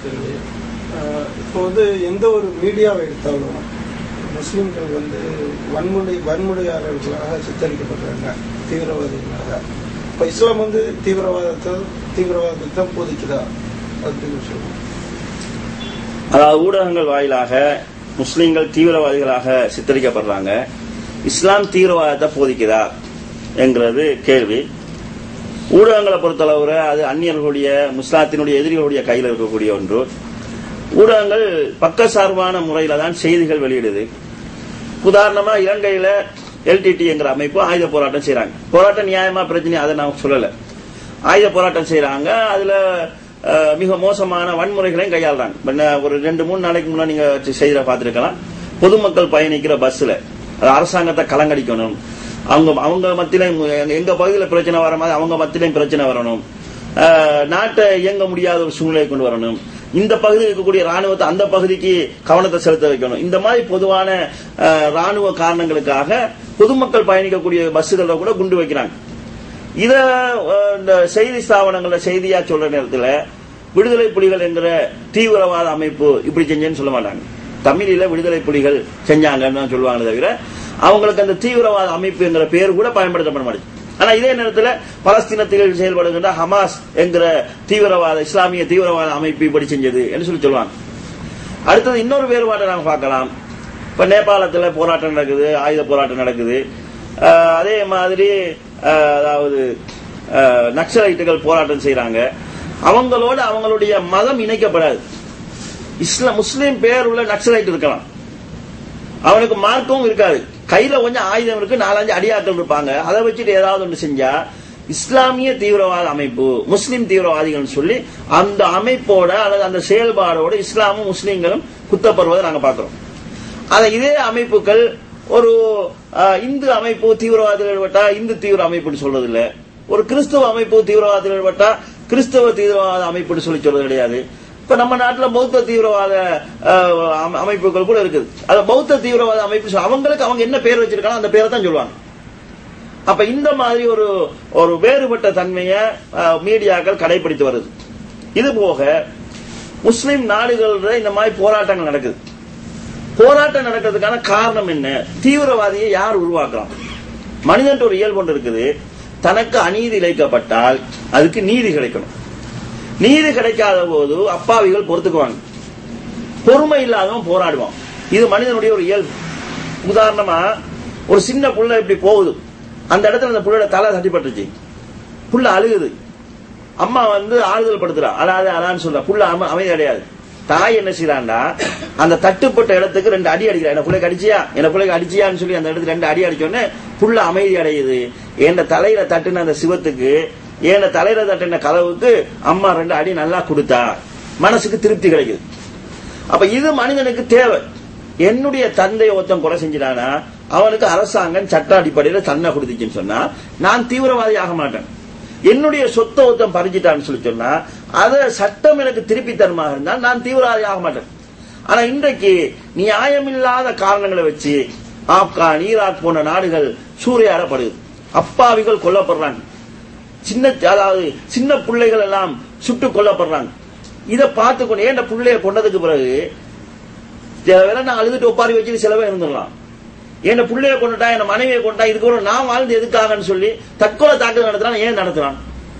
கேள்வி. ஆஹ் இப்போ வந்து எந்த ஒரு மீடியாவை எடுத்தாலும் முஸ்லிம்கள் வந்து வன்முறை வன்முறையாளர்களாக சித்தரிக்கப்படுறாங்க தீவிரவாதிகளாக இப்போ இஸ்லாம் வந்து தீவிரவாதத்தை தீவிரவாதத்தை தான் போதிக்குதா அப்படின்னு சொல்லுவோம் அதாவது ஊடகங்கள் வாயிலாக முஸ்லிம்கள் தீவிரவாதிகளாக சித்தரிக்கப்படுறாங்க இஸ்லாம் தீவிரவாதத்தை போதிக்குதா என்கிறது கேள்வி ஊடகங்களை பொறுத்தளவுல அது அந்நியர்களுடைய முஸ்லாத்தினுடைய எதிரிகளுடைய கையில் இருக்கக்கூடிய ஒன்று ஊடகங்கள் பக்கசார்பான முறையில தான் செய்திகள் வெளியிடுது உதாரணமா இலங்கையில எல்டிடி என்கிற அமைப்பு ஆயுத போராட்டம் செய்றாங்க போராட்டம் நியாயமா பிரச்சனை அதை நான் சொல்லல ஆயுத போராட்டம் செய்றாங்க அதுல அஹ், மிக மோசமான வன்முறைகளையும் கையாளுறாங்க இப்ப நான் ஒரு ரெண்டு மூணு நாளைக்கு முன்னாடி நீங்க செய்தியில பார்த்திருக்கலாம் பொதுமக்கள் பயணிக்கிற பஸ்ல அது அரசாங்கத்தை கலங்கடிக்கணும் அவங்க அவங்க மத்தியிலையும் எங்க- எங்க பகுதியில் பிரச்சனை வர மாதிரி அவங்க மத்தியிலையும் பிரச்சனை வரணும் அஹ், நாட்டை இயங்க முடியாத ஒரு சூழ்நிலை கொண்டு வரணும் இந்த பகுதியில் இருக்கக்கூடிய ராணுவத்தை அந்த பகுதிக்கு கவனத்தை செலுத்த வைக்கணும் இந்த மாதிரி பொதுவான அஹ், ராணுவ காரணங்களுக்காக பொதுமக்கள் பயணிக்கக்கூடிய பஸ்ஸுகளில் கூட குண்டு வைக்கிறாங்க இத அஹ், இந்த செய்தி ஸ்தாபனங்கள்ல செய்தியா சொல்ற நேரத்துல விடுதலை புலிகள் என்கிற தீவிரவாத அமைப்பு இப்படி செஞ்சேன்னு சொல்ல மாட்டாங்க தமிழில விடுதலை புலிகள் செஞ்சாங்கன்னு தான் சொல்லுவாங்க தவிர அவங்களுக்கு அந்த தீவிரவாத அமைப்பு என்கிற பேர் கூட பயன்படுத்தப்பட மாட்டேங்குது ஆனா இதே நேரத்துல பலஸ்தீனத்தில் செயல்படுகின்ற ஹமாஸ் என்கிற தீவிரவாத இஸ்லாமிய தீவிரவாத அமைப்பு இப்படி செஞ்சது என்று சொல்லி சொல்லுவாங்க அடுத்தது இன்னொரு வேறுபாட்டை நாம பார்க்கலாம் இப்ப நேபாளத்துல போராட்டம் நடக்குது ஆயுத போராட்டம் நடக்குது அஹ் அதே மாதிரி அஹ் அதாவது அஹ் நக்சலைட்டுகள் போராட்டம் செய்றாங்க அவங்களோட அவங்களுடைய மதம் இணைக்கப்படாது இஸ்லாம் முஸ்லீம் பேர் உள்ள நக்சலைட் இருக்கலாம் அவனுக்கு மார்க்கவும் இருக்காது கையில கொஞ்சம் ஆயுதம் இருக்கு நாலஞ்சு அடியாட்கள் இருப்பாங்க அதை வச்சுட்டு ஏதாவது ஒன்று செஞ்சா இஸ்லாமிய தீவிரவாத அமைப்பு முஸ்லிம் தீவிரவாதிகள் சொல்லி அந்த அமைப்போட அல்லது அந்த செயல்பாடோட இஸ்லாமும் முஸ்லீம்களும் குத்தப்படுவதை நாங்க பார்க்கிறோம் ஆனா இதே அமைப்புகள் ஒரு அஹ், இந்து அமைப்பு தீவிரவாதிகள் ஈடுபட்டா இந்து தீவிர அமைப்புன்னு சொல்றது இல்ல ஒரு கிறிஸ்தவ அமைப்பு தீவிரவாதத்தில் ஈடுபட்டா கிறிஸ்தவ தீவிரவாத அமைப்புன்னு சொல்லி சொல்றது கிடையாது இப்ப நம்ம நாட்டுல பௌத்த தீவிரவாத அஹ், அம- அமைப்புகள் கூட இருக்குது அது பௌத்த தீவிரவாத அமைப்பு சொல்ல- அவங்களுக்கு அவங்க என்ன பேர் வச்சிருக்காங்க அந்த பேரை தான் சொல்லுவாங்க அப்ப இந்த மாதிரி ஒரு ஒரு வேறுபட்ட தன்மையை அஹ், மீடியாக்கள் கடைபிடித்து வருது இது போக முஸ்லிம் நாடுகள்ல இந்த மாதிரி போராட்டங்கள் நடக்குது போராட்டம் நடக்கிறதுக்கான காரணம் என்ன தீவிரவாதியை யார் உருவாக்குறான் மனிதன் ஒரு இயல்பு ஒன்று இருக்குது தனக்கு அநீதி இழைக்கப்பட்டால் அதுக்கு நீதி கிடைக்கணும் நீதி கிடைக்காத போது அப்பாவிகள் பொறுத்துக்குவாங்க பொறுமை இல்லாதவன் போராடுவான் இது மனிதனுடைய ஒரு இயல்பு உதாரணமா ஒரு சின்ன புள்ள இப்படி போகுது அந்த இடத்துல அந்த புள்ளையோட தலை தட்டிப்பட்டுச்சு புள்ள அழுகுது அம்மா வந்து ஆறுதல் படுத்துறா அழாத அழான்னு சொல்றா புள்ள அம- அமைதி அடையாது தாய் என்ன செய்யறாண்டா அந்த தட்டுப்பட்ட இடத்துக்கு ரெண்டு அடி அடிக்கிறா என்ன பிள்ளைக்கு அடிச்சியா என்ன பிள்ளைக்கு அடிச்சியான்னு சொல்லி அந்த இடத்துக்கு ரெண்டு அடி அடிச்சோடனே புள்ள அமைதி அடையுது என் தலையில தட்டுன அந்த சிவத்துக்கு என் தலையில தட்டின கதவுக்கு அம்மா ரெண்டு அடி நல்லா கொடுத்தா மனசுக்கு திருப்தி கிடைக்குது அப்ப இது மனிதனுக்கு தேவை என்னுடைய தந்தை ஒருத்தன் கொலை செஞ்சிட்டானா அவனுக்கு அரசாங்கம் சட்ட அடிப்படையில் தன்னை கொடுத்துச்சுன்னு சொன்னா நான் தீவிரவாதி ஆக மாட்டேன் என்னுடைய சொத்தை ஒருத்தன் பறிச்சிட்டான்னு சொல்லி சொன்னா அதை சட்டம் எனக்கு திருப்பி தருமாக இருந்தால் நான் தீவிரவாதி ஆக மாட்டேன் ஆனா இன்றைக்கு நியாயமில்லாத காரணங்களை வச்சு ஆப்கான் ஈராக் போன்ற நாடுகள் சூறையாடப்படுது அப்பாவிகள் கொல்லப்படுறாங்க சின்ன அதாவது சின்ன பிள்ளைகள் எல்லாம் சுட்டு கொல்லப்படுறாங்க இதை பார்த்து கொண்டு ஏன் இந்த பிள்ளைய கொண்டதுக்கு பிறகு வேற நான் அழுதுட்டு ஒப்பாரி வச்சுட்டு சிலவே இருந்துடலாம் என் பிள்ளைய கொண்டுட்டா என் மனைவியை கொண்டா இதுக்கு ஒரு நான் வாழ்ந்து எதுக்காகன்னு சொல்லி தற்கொலை தாக்குதல் நடத்துறான் ஏன் நடத்துறான்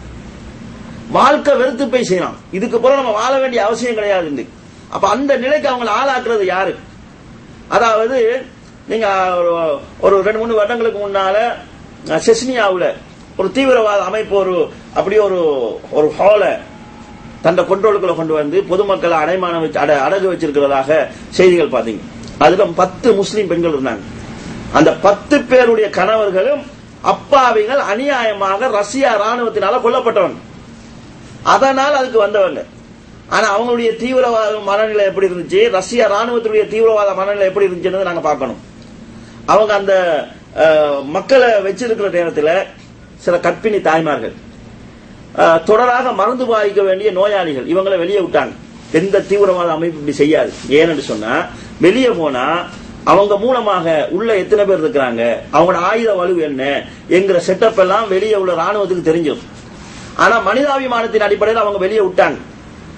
வாழ்க்கை வெறுத்து போய் செய்யலாம் இதுக்கு பிறகு நம்ம வாழ வேண்டிய அவசியம் கிடையாது இன்னைக்கு. அப்ப அந்த நிலைக்கு அவங்களை ஆளாக்குறது யாரு அதாவது நீங்க ஒரு- ஒரு ரெண்டு மூணு வருடங்களுக்கு முன்னால அஹ், செஸ்னியாவுல ஒரு தீவிரவாத அமைப்பு ஒரு அப்படியே ஒரு ஒரு ஹாலை தன்னை கொண்டோலுக்குள்ள கொண்டு வந்து பொதுமக்களை அடைமானம் வச்சு அட- அடகு வச்சிருக்கிறதாக செய்திகள் பாத்தீங்க அதுல பத்து முஸ்லிம் பெண்கள் இருந்தாங்க அந்த பத்து பேருடைய கணவர்களும் அப்பாவிகள் அநியாயமாக ரஷ்யா ராணுவத்தினால கொல்லப்பட்டவங்க அதனால் அதுக்கு வந்தவங்க ஆனா அவங்களுடைய தீவிரவாத மனநிலை எப்படி இருந்துச்சு ரஷ்யா ராணுவத்துடைய தீவிரவாத மனநிலை எப்படி இருந்துச்சுன்னு நாங்க பார்க்கணும் அவங்க அந்த அஹ், மக்களை வச்சிருக்கிற நேரத்தில் சில கற்பிணி தாய்மார்கள் அஹ், தொடராக மருந்து பாதிக்க வேண்டிய நோயாளிகள் இவங்களை வெளியே விட்டாங்க எந்த தீவிரவாத அமைப்பு இப்படி செய்யாது ஏன்னு சொன்னா வெளியே போனா அவங்க மூலமாக உள்ள எத்தனை பேர் இருக்கிறாங்க அவங்களோட ஆயுத வலு என்ன என்கிற செட்டப் எல்லாம் வெளியே உள்ள ராணுவத்துக்கு தெரிஞ்சிடும் ஆனா மனிதாபிமானத்தின் அடிப்படையில் அவங்க வெளியே விட்டாங்க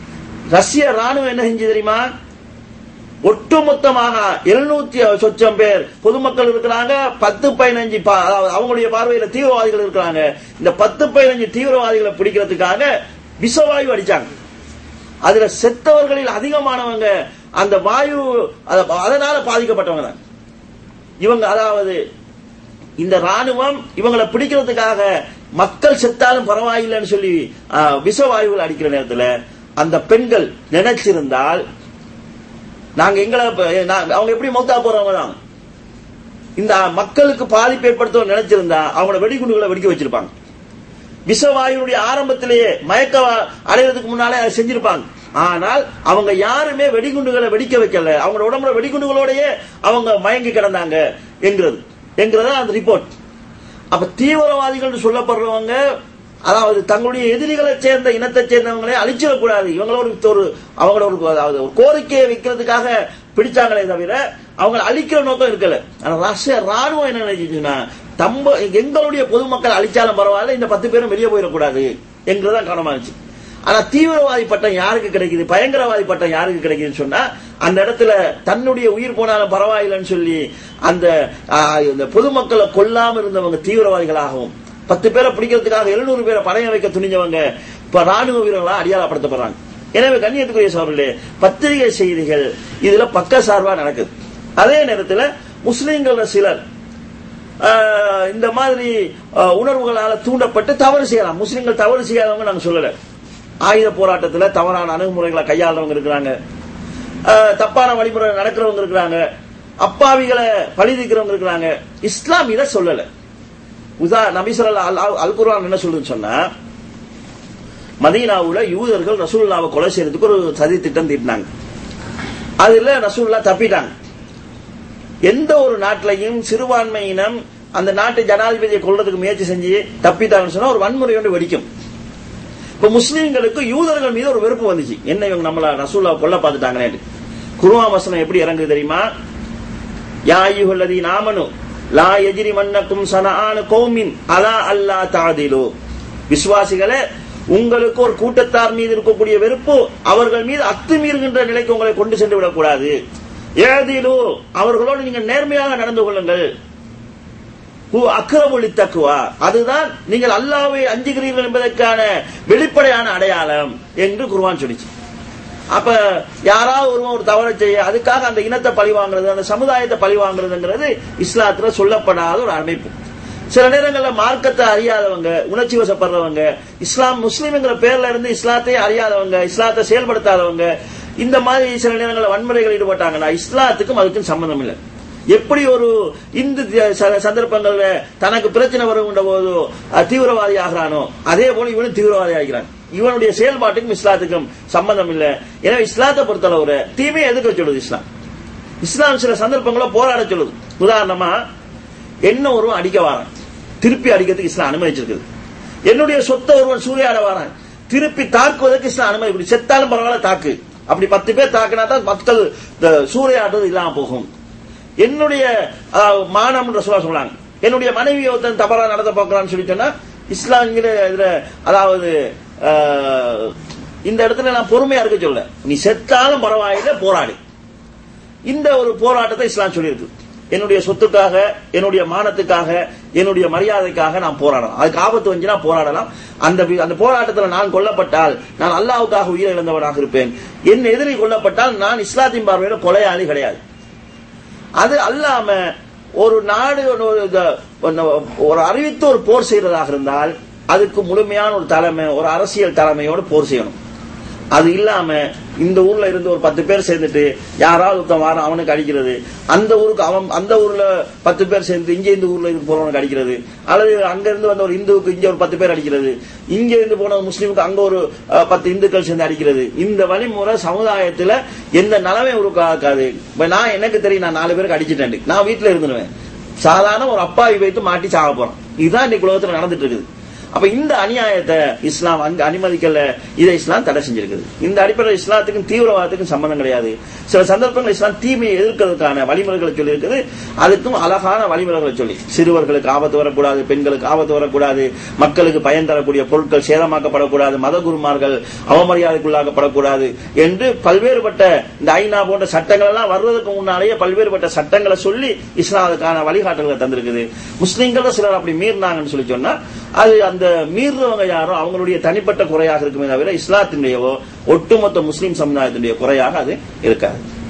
ரஷ்ய ராணுவம் என்ன செஞ்சு தெரியுமா ஒட்டுமொத்தமாக எழுநூத்தி சொச்சம் பேர் பொதுமக்கள் இருக்கிறாங்க பத்து பதினஞ்சு பா- அதாவது அவங்களுடைய பார்வையில தீவிரவாதிகள் இருக்கிறாங்க இந்த பத்து பதினஞ்சு தீவிரவாதிகளை பிடிக்கிறதுக்காக விஷவாயு அடிச்சாங்க அதுல செத்தவர்களில் அதிகமானவங்க அந்த வாயு அத- அதனால பாதிக்கப்பட்டவங்க தான் இவங்க அதாவது இந்த ராணுவம் இவங்களை பிடிக்கிறதுக்காக மக்கள் செத்தாலும் பரவாயில்லைன்னு சொல்லி ஆ, விஷவாயுகள் அடிக்கிற நேரத்தில் அந்த பெண்கள் நினைச்சிருந்தால் நாங்க எங்களை ப- நான்- அவங்க எப்படி மௌத்தா போறவங்க தான் இந்த மக்களுக்கு பாதிப்பு ஏற்படுத்த நினைச்சிருந்தா அவங்கள வெடிகுண்டுகளை வெடிக்க வச்சிருப்பாங்க விஷவாயுடைய ஆரம்பத்திலேயே மயக்க வா- அடைவதற்கு முன்னாலே அதை செஞ்சிருப்பாங்க ஆனால் அவங்க யாருமே வெடிகுண்டுகளை வெடிக்க வைக்கல அவங்க உடம்புல வெடிகுண்டுகளோடயே அவங்க மயங்கி கிடந்தாங்க என்கிறது என்கிறதா அந்த ரிப்போர்ட் அப்ப தீவிரவாதிகள் சொல்லப்படுறவங்க அதாவது தங்களுடைய எதிரிகளை சேர்ந்த இனத்தை சேர்ந்தவங்களே அழிச்சிடக்கூடாது இவங்கள ஒரு ஒரு அவங்களோட ஒரு அதாவது ஒரு கோரிக்கையை வைக்கிறதுக்காக பிடிச்சாங்களே தவிர அவங்க அழிக்கிற நோக்கம் இருக்கல ஆனா ரஷ்ய ராணுவம் என்ன நினைச்சுச்சுன்னா தம்ப எங்களுடைய பொதுமக்கள் அழிச்சாலும் பரவாயில்ல இந்த பத்து பேரும் வெளியே போயிடக்கூடாது என்கிறதான் கவனமா இருந்துச்சு ஆனா தீவிரவாதி பட்டம் யாருக்கு கிடைக்குது பயங்கரவாதி பட்டம் யாருக்கு கிடைக்குதுன்னு சொன்னா அந்த இடத்துல தன்னுடைய உயிர் போனாலும் பரவாயில்லைன்னு சொல்லி அந்த ஆ, இந்த பொதுமக்களை கொல்லாம இருந்தவங்க தீவிரவாதிகளாகவும் பத்து பேரை பிடிக்கிறதுக்காக எழுநூறு பேரை பணைய வைக்க துணிஞ்சவங்க இப்ப ராணுவ வீரர்களா அடையாளப்படுத்தப்படுறாங்க எனவே கண்ணியத்துக்குரிய சோழர்களே பத்திரிகை செய்திகள் இதுல பக்க சார்பா நடக்குது அதே நேரத்தில் முஸ்லிம்கள் சிலர் ஆஹ், இந்த மாதிரி ஆஹ், உணர்வுகளால தூண்டப்பட்டு தவறு செய்யலாம் முஸ்லிம்கள் தவறு செய்யாதவங்க நாங்க சொல்லல ஆயுத போராட்டத்துல தவறான அணுகுமுறைகளை கையாளுறவங்க இருக்கிறாங்க ஆஹ், தப்பான வழிமுறை நடக்கிறவங்க இருக்கிறாங்க அப்பாவிகளை பழிதிக்கிறவங்க இருக்கிறாங்க இஸ்லாம் இதை சொல்லல உதா நபிசல் அல் அல் குர்ஆன் என்ன சொல்லுன்னு சொன்னா மதீனாவுல யூதர்கள் ரசூலுல்லாவை கொலை செய்யறதுக்கு ஒரு சதி திட்டம் தீட்டினாங்க அதுல ரசூலுல்லா தப்பிட்டாங்க எந்த ஒரு நாட்டிலையும் சிறுபான்மையினம் அந்த நாட்டு ஜனாதிபதியை கொல்றதுக்கு முயற்சி செஞ்சு தப்பிட்டாங்கன்னு சொன்னா ஒரு வன்முறை ஒன்று வெடிக்கும் இப்ப முஸ்லீம்களுக்கு யூதர்கள் மீது ஒரு வெறுப்பு வந்துச்சு என்ன இவங்க நம்மள ரசூல்லாவை கொல்ல பார்த்துட்டாங்களே குருவா வசனம் எப்படி இறங்குது தெரியுமா யா அய்யுஹல்லதி நாமனு லா எஜிரி மன்னக்கும் சனஆன கௌமின் அலா அல்லா தாதிலு விசுவாசிகளே உங்களுக்கு ஒரு கூட்டத்தார் மீது இருக்கக்கூடிய வெறுப்பு அவர்கள் மீது அத்துமீறுகின்ற நிலைக்கு உங்களை கொண்டு சென்று விடக்கூடாது ஏதிலு அவர்களோடு நீங்கள் நேர்மையாக நடந்து கொள்ளுங்கள் ஹு அக்ரமுலி தக்குவா அதுதான் நீங்கள் அல்லாவை அஞ்சுகிறீர்கள் என்பதற்கான வெளிப்படையான அடையாளம் என்று குர்ஆன் சொல்லிச்சு அப்ப யாராவது ஒருவன் ஒரு தவறை செய்ய அதுக்காக அந்த இனத்தை பழி வாங்குறது அந்த சமுதாயத்தை பழி வாங்குறதுங்கிறது இஸ்லாத்துல சொல்லப்படாத ஒரு அமைப்பு சில நேரங்கள்ல மார்க்கத்தை அறியாதவங்க உணர்ச்சி வசப்படுறவங்க இஸ்லாம் முஸ்லீம்ங்கிற பேர்ல இருந்து இஸ்லாத்தை அறியாதவங்க இஸ்லாத்தை செயல்படுத்தாதவங்க இந்த மாதிரி சில நேரங்களில் வன்முறைகள் ஈடுபட்டாங்கன்னா இஸ்லாத்துக்கும் அதுக்கும் சம்பந்தம் இல்லை எப்படி ஒரு இந்து தி- ச- சந்தர்ப்பங்கள்ல தனக்கு பிரச்சனை வருகின்ற போது அஹ், தீவிரவாதி ஆகிறானோ அதே போல இவனும் தீவிரவாதி ஆகிறான் இவனுடைய செயல்பாட்டுக்கும் இஸ்லாத்துக்கும் சம்பந்தம் இல்லை எனவே இஸ்லாத்தை பொறுத்தளவுல தீமையை எதுக்க சொல்லுது இஸ்லாம் இஸ்லாம் சில சந்தர்ப்பங்கள போராட சொல்லுது உதாரணமா என்ன ஒருவன் அடிக்க வாரான் திருப்பி அடிக்கிறதுக்கு இஸ்லாம் அனுமதிச்சிருக்குது என்னுடைய சொத்தை ஒருவன் சூறையாட வாரான் திருப்பி தாக்குவதற்கு இஸ்லாம் அனுமதி கொடு. செத்தாலும் பரவாயில்ல தாக்கு அப்படி பத்து பேர் தாக்குனா தான் மக்கள் இந்த சூறையாடுறது இல்லாம போகும் என்னுடைய அதாவது, மானம்ன்ற சொல்ல சொல்றாங்க என்னுடைய மனைவி ஒருத்தன் தவறா நடத்த பார்க்கறான்னு சொல்லி சொன்னா இஸ்லாங்கிற இதுல அதாவது ஆஹ், இந்த இடத்துல நான் பொறுமையா இருக்க சொல்ல நீ செத்தாலும் பரவாயில்ல போராடு இந்த ஒரு போராட்டத்தை இஸ்லாம் சொல்லியிருக்கு என்னுடைய சொத்துக்காக என்னுடைய மானத்துக்காக என்னுடைய மரியாதைக்காக நான் போராடலாம் அதுக்கு ஆபத்து வந்துச்சுன்னா போராடலாம் அந்த வி- அந்த போராட்டத்தில் நான் கொல்லப்பட்டால் நான் அல்லாவுக்காக உயிரை இழந்தவனாக இருப்பேன் என் எதிரி கொல்லப்பட்டால் நான் இஸ்லாத்தின் பார்வையில கொலையாளி கிடையாது அது அல்லாம ஒரு நாடு ஒரு இத- ஒரு அறிவித்து ஒரு போர் செய்யறதாக இருந்தால் அதுக்கு முழுமையான ஒரு தலைமை ஒரு அரசியல் தலைமையோடு போர் செய்யணும் அது இல்லாம இந்த ஊர்ல இருந்து ஒரு பத்து பேர் சேர்ந்துட்டு யாராவது ஒருத்தன் வாரம் அவனுக்கு அடிக்கிறது அந்த ஊருக்கு அவன் அந்த ஊர்ல பத்து பேர் சேர்ந்து இங்க இந்த ஊர்ல இருந்து போறவனுக்கு அடிக்கிறது அல்லது அங்க இருந்து வந்த ஒரு இந்துவுக்கு இங்க ஒரு பத்து பேர் அடிக்கிறது இங்க இருந்து போன ஒரு முஸ்லீமுக்கு அங்க ஒரு அஹ், பத்து இந்துக்கள் சேர்ந்து அடிக்கிறது இந்த வழிமுறை சமுதாயத்துல எந்த நலமே உருவாக்காது இப்ப நான் எனக்கு தெரியும் நான் நாலு பேருக்கு அடிச்சிட்டேன் நான் வீட்டுல இருந்துருவேன் சாதாரண ஒரு அப்பாவி வைத்து மாட்டி சாக போறோம் இதுதான் இன்னைக்கு உலகத்துல நடந்துட்டு இருக்குது அப்ப இந்த அநியாயத்தை இஸ்லாம் அங்க அனுமதிக்கல இதை இஸ்லாம் தடை செஞ்சிருக்குது இந்த அடிப்படையில் இஸ்லாத்துக்கும் தீவிரவாதத்துக்கும் சம்பந்தம் கிடையாது சில சந்தர்ப்பங்கள் இஸ்லாம் தீமையை எதிர்க்கிறதுக்கான வழிமுறைகளை சொல்லி இருக்குது அதுக்கும் அழகான வழிமுறைகளை சொல்லி சிறுவர்களுக்கு ஆபத்து வரக்கூடாது பெண்களுக்கு ஆபத்து வரக்கூடாது மக்களுக்கு பயன் தரக்கூடிய பொருட்கள் சேதமாக்கப்படக்கூடாது மத குருமார்கள் அவமரியாதைக்குள்ளாக்கப்படக்கூடாது என்று பல்வேறுபட்ட இந்த ஐநா போன்ற சட்டங்கள் எல்லாம் வர்றதுக்கு முன்னாலேயே பல்வேறுபட்ட சட்டங்களை சொல்லி இஸ்லாம் அதுக்கான வழிகாட்டல்களை தந்திருக்குது முஸ்லீம்கள் சிலர் அப்படி மீறினாங்கன்னு சொல்லி சொன்னா அது அந்த மீறுறவங்க யாரும் அவங்களுடைய தனிப்பட்ட குறையாக இருக்குமே தவிர இஸ்லாத்தினுடையவோ ஒட்டுமொத்த முஸ்லீம் சமுதாயத்தினுடைய குறையாக அது இருக்காது